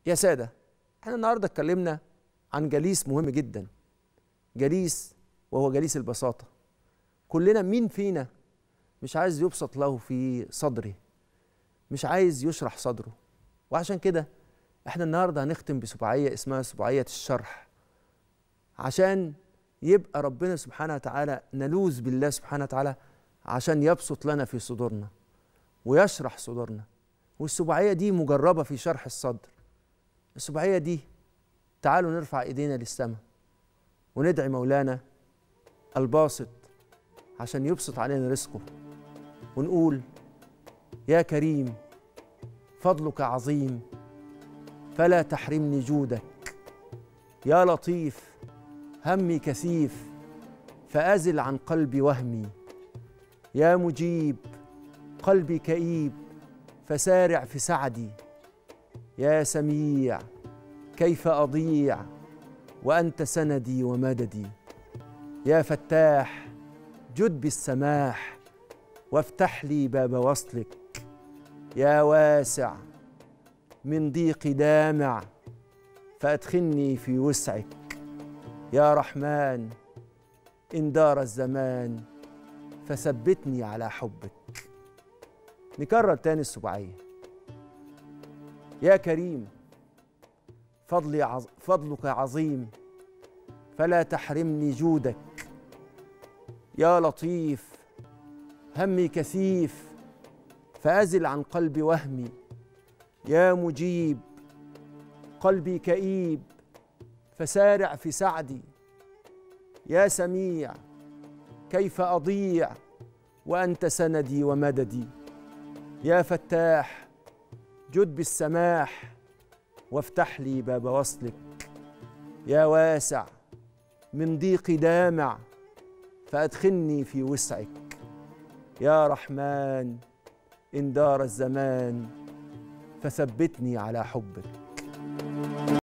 يا سادة احنا النهاردة اتكلمنا عن جليس مهم جدا جليس وهو جليس البساطة كلنا مين فينا مش عايز يبسط له في صدره مش عايز يشرح صدره وعشان كده احنا النهارده هنختم بسبعية اسمها سبعية الشرح عشان يبقى ربنا سبحانه وتعالى نلوذ بالله سبحانه وتعالى عشان يبسط لنا في صدورنا ويشرح صدورنا والسبعية دي مجربة في شرح الصدر السبعية دي تعالوا نرفع ايدينا للسماء وندعي مولانا الباسط عشان يبسط علينا رزقه ونقول يا كريم فضلك عظيم فلا تحرمني جودك يا لطيف همي كثيف فازل عن قلبي وهمي يا مجيب قلبي كئيب فسارع في سعدي يا سميع كيف اضيع وانت سندي ومددي يا فتاح جد بالسماح وافتح لي باب وصلك يا واسع من ضيق دامع فادخلني في وسعك يا رحمن ان دار الزمان فثبتني على حبك نكرر تاني السبعيه يا كريم فضلي عظ... فضلك عظيم فلا تحرمني جودك يا لطيف همي كثيف فازل عن قلبي وهمي يا مجيب قلبي كئيب فسارع في سعدي يا سميع كيف اضيع وانت سندي ومددي يا فتاح جد بالسماح وافتح لي باب وصلك يا واسع من ضيق دامع فادخلني في وسعك يا رحمن ان دار الزمان فثبتني على حبك